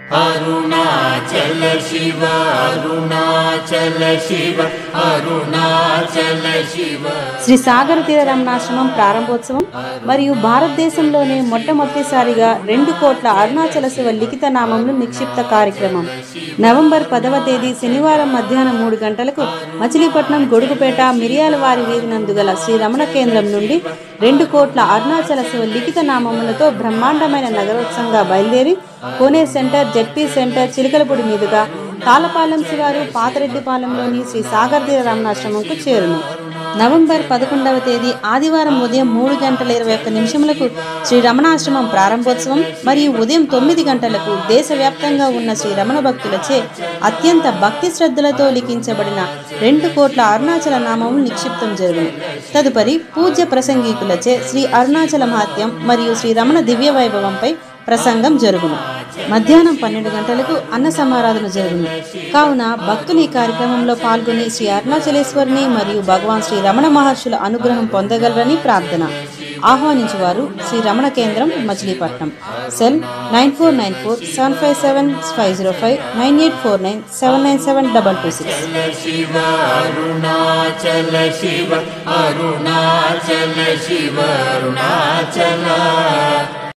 అరుణాచల శివ అరుణాచల శివ అరుణాచల శివ శ్రీ సాగర తీర రమణాశ్రమం ప్రారంభోత్సవం మరియు భారతదేశంలోనే మొట్టమొదటిసారిగా రెండు కోట్ల అరుణాచల శివ లిఖిత నామములు నిక్షిప్త కార్యక్రమం నవంబర్ పదవ తేదీ శనివారం మధ్యాహ్నం మూడు గంటలకు మచిలీపట్నం గొడుగుపేట మిరియాలవారి వీధి నందు గల శ్రీ రమణ కేంద్రం నుండి రెండు కోట్ల అరుణాచల శివ లిఖిత నామములతో బ్రహ్మాండమైన నగరోత్సవంగా బయలుదేరి Koneru center ZP center Chilakalapudi మీదుగా తాళపాలెం శివారు పాతరెడ్డిపాలెంలోని శ్రీ సాగర్ తీర రమణాశ్రమంకు చేరును నవంబర్ పదకొండవ తేదీ ఆదివారం ఉదయం మూడు గంటల ఇరవై ఒక్క నిమిషములకు శ్రీ రమణాశ్రమం ప్రారంభోత్సవం మరియు ఉదయం తొమ్మిది గంటలకు దేశవ్యాప్తంగా ఉన్న శ్రీ రమణ భక్తులచే అత్యంత భక్తి శ్రద్ధలతో లిఖించబడిన రెండు కోట్ల అరుణాచల నామములు నిక్షిప్తం జరుగును తదుపరి పూజ్య ప్రసంగికులచే శ్రీ అరుణాచల మహత్యం మరియు శ్రీ రమణ దివ్య వైభవంపై ప్రసంగం జరుగును మధ్యాహ్నం పన్నెండు గంటలకు అన్న సమారాధన జరుగును కావున భక్తులు ఈ కార్యక్రమంలో పాల్గొని శ్రీ అరుణాచలేశ్వరిని మరియు భగవాన్ శ్రీ రమణ మహర్షుల అనుగ్రహం పొందగలరని ప్రార్థన ఆహ్వానించువారు శ్రీ రమణ కేంద్రం Machilipatnam cell nine four nine four seven five seven five zero five nine eight four nine seven nine seven double two six Shiva Arunachala Shiva Arunachala Shiva Arunachal